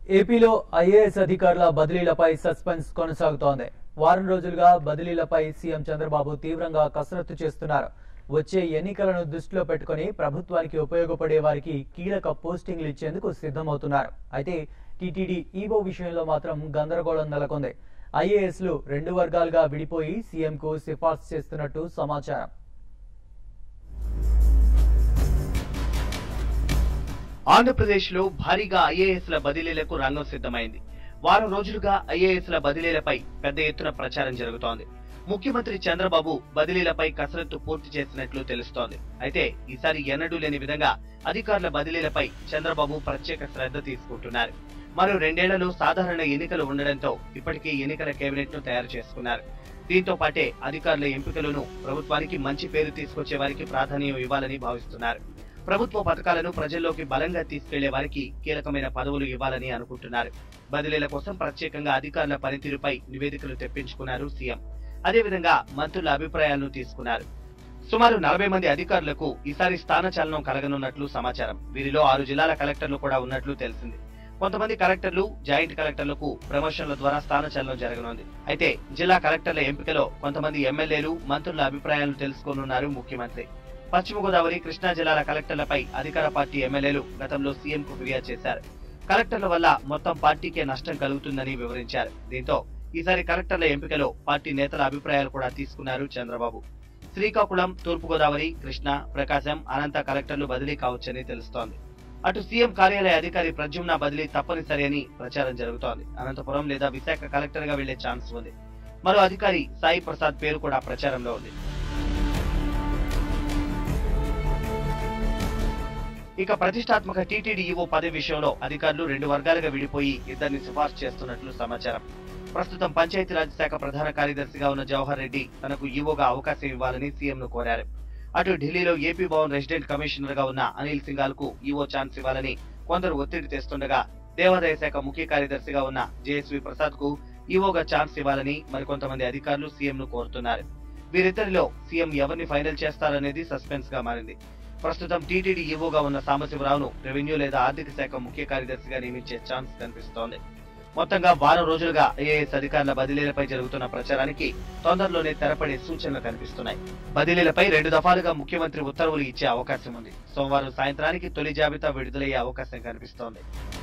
ఏపీలో ఐఏఎస్ అధికారుల బదిలీలపై సస్పెన్స్ కొనసాగుతోంది వారం రోజులుగా బదిలీలపై సీఎం చంద్రబాబు తీవ్రంగా కసరత్తు చేస్తున్నారు వచ్చే ఎన్నికలను దృష్టిలో పెట్టుకుని ప్రభుత్వానికి ఉపయోగపడే వారికి కీలక పోస్టింగ్లు ఇచ్చేందుకు సిద్ధమవుతున్నారు అయితే టీటీడీ ఈవో విషయంలో మాత్రం గందరగోళం నెలకొంది ఐఏఎస్లు రెండు వర్గాలుగా విడిపోయి సీఎంకు సిఫార్సు చేస్తున్నట్టు సమాచారం ఆంధ్రప్రదేశ్ లో భారీగా ఐఏఎస్ల బదిలీలకు రంగం సిద్ధమైంది వారం రోజులుగా ఐఏఎస్ల బదిలీలపై పెద్ద ఎత్తున ప్రచారం జరుగుతోంది ముఖ్యమంత్రి చంద్రబాబు బదిలీలపై కసరత్తు పూర్తి చేసినట్లు తెలుస్తోంది అయితే ఈసారి ఎన్నడూ లేని విధంగా అధికారుల బదిలీలపై చంద్రబాబు ప్రత్యేక శ్రద్ధ తీసుకుంటున్నారు మరో రెండేళ్లలో సాధారణ ఎన్నికలు ఉండడంతో ఇప్పటికే ఎన్నికల కేబినెట్ ను తయారు చేసుకున్నారు దీంతో పాటే అధికారుల ఎంపికలను ప్రభుత్వానికి మంచి పేరు తీసుకొచ్చే వారికి ప్రాధాన్యం ఇవ్వాలని భావిస్తున్నారు ప్రభుత్వ పథకాలను ప్రజల్లోకి బలంగా తీసుకెళ్లే వారికి కీలకమైన పదవులు ఇవ్వాలని అనుకుంటున్నారు బదిలీల కోసం ప్రత్యేకంగా అధికారుల పనితీరుపై నివేదికలు తెప్పించుకున్నారు సీఎం అదేవిధంగా మంత్రుల అభిప్రాయాలను తీసుకున్నారు సుమారు నలభై మంది అధికారులకు ఈసారి స్థానచలనం కలగనున్నట్లు సమాచారం వీరిలో ఆరు జిల్లాల కలెక్టర్లు కూడా ఉన్నట్లు తెలిసింది కొంతమంది కలెక్టర్లు జాయింట్ కలెక్టర్లకు ప్రమోషన్ల ద్వారా స్థానచలనం జరగనుంది అయితే జిల్లా కలెక్టర్ల ఎంపికలో కొంతమంది ఎమ్మెల్యేలు మంత్రుల అభిప్రాయాలను తెలుసుకోనున్నారు ముఖ్యమంత్రి పశ్చిమ గోదావరి కృష్ణా జిల్లాల కలెక్టర్లపై అధికార పార్టీ ఎమ్మెల్యేలు గతంలో సీఎం కు ఫిర్యాదు చేశారు కలెక్టర్ల వల్ల మొత్తం పార్టీకే నష్టం కలుగుతుందని వివరించారు దీంతో ఈసారి కలెక్టర్ల ఎంపికలో పార్టీ నేతల అభిప్రాయాలు కూడా తీసుకున్నారు చంద్రబాబు శ్రీకాకుళం తూర్పుగోదావరి కృష్ణా ప్రకాశం అనంత కలెక్టర్లు బదిలీ కావచ్చని తెలుస్తోంది అటు సీఎం కార్యాలయ అధికారి ప్రద్యుమ్న బదిలీ తప్పనిసరి అని ప్రచారం జరుగుతోంది అనంతపురం లేదా విశాఖ కలెక్టర్ గా వెళ్లే ఛాన్స్ ఉంది మరో అధికారి సాయి ప్రసాద్ పేరు కూడా ప్రచారంలో ఉంది ఇక ప్రతిష్టాత్మక టీటీడీ ఈవో పదవి విషయంలో అధికారులు రెండు వర్గాలుగా విడిపోయి ఇద్దరిని సిఫార్సు చేస్తున్నట్లు సమాచారం ప్రస్తుతం పంచాయతీరాజ్ శాఖ ప్రధాన కార్యదర్శిగా ఉన్న జవహర్ రెడ్డి తనకు ఈవోగా అవకాశం ఇవ్వాలని సీఎం ను కోరారు అటు ఢిల్లీలో ఏపీ భవన్ రెసిడెంట్ కమిషనర్ గా ఉన్న అనిల్ సింఘాల్ కు ఈవో ఛాన్స్ ఇవ్వాలని కొందరు ఒత్తిడి తెస్తుండగా దేవాదాయ శాఖ ముఖ్య కార్యదర్శిగా ఉన్న జేఎస్వి ప్రసాద్ కు ఈవోగా ఛాన్స్ ఇవ్వాలని మరికొంతమంది అధికారులు సీఎం ను కోరుతున్నారు వీరిద్దరిలో సీఎం ఎవరిని ఫైనల్ చేస్తారనేది సస్పెన్స్ గా మారింది ప్రస్తుతం టీటీడీ ఈవోగా ఉన్న సాంబశివరావును రెవెన్యూ లేదా ఆర్థిక శాఖ ముఖ్య కార్యదర్శిగా నియమించే ఛాన్స్ కనిపిస్తోంది మొత్తంగా వారం రోజులుగా ఐఏఎస్ అధికారుల బదిలీలపై జరుగుతున్న ప్రచారానికి తొందరలోనే తెరపడే సూచనలు కనిపిస్తున్నాయి బదిలీలపై రెండు దఫాలుగా ముఖ్యమంత్రి ఉత్తర్వులు ఇచ్చే అవకాశం ఉంది సోమవారం సాయంత్రానికి తొలి జాబితా విడుదలయ్యే అవకాశం కనిపిస్తోంది